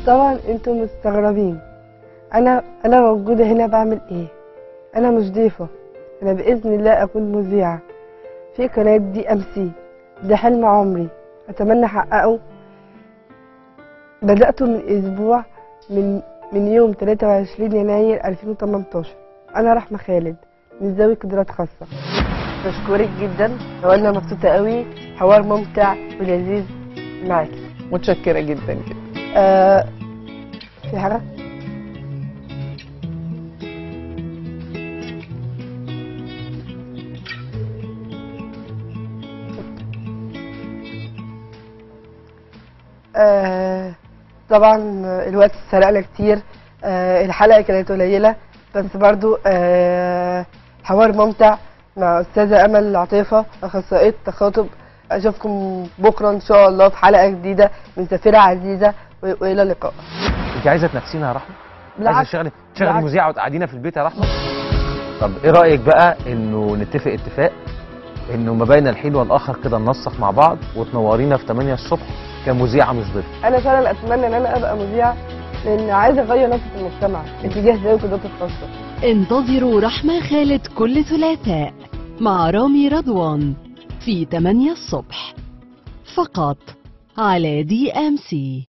طبعا انتم مستغربين انا انا موجوده هنا بعمل ايه انا مش ضيفه انا باذن الله اكون مذيعه في قناه دي ام سي ده حلم عمري اتمنى احققه بداته من اسبوع من من يوم 23 يناير 2018 انا رحمه خالد من ذوي قدرات خاصه بشكرك جدا وانا مبسوطه قوي حوار ممتع ولذيذ معاكي متشكره جدا جدا آه في حاجه آه طبعا الوقت سرقنا كتير آه الحلقه كانت قليله بس برضو آه حوار ممتع مع استاذه امل عطيفه اخصائيه تخاطب اشوفكم بكره ان شاء الله في حلقه جديده من سفيره عزيزه و- والى اللقاء انت عايزه تنافسينا يا رحمه عايزه بالعكس تشتغلي تشتغلي بالعكس. مذيعه وتقعدينا في البيت يا رحمه طب ايه رايك بقى انه نتفق اتفاق انه ما بين الحين والاخر كده ننسق مع بعض وتنورينا في 8 الصبح كمذيعه مش ضيف انا فعلا اتمنى ان انا ابقى مذيعه لان عايزه اغير نفسي في المجتمع اتجاه ذوي القدرات الخاصه انتظروا رحمة خالد كل ثلاثاء مع رامي رضوان في 8 الصبح فقط على دي ام سي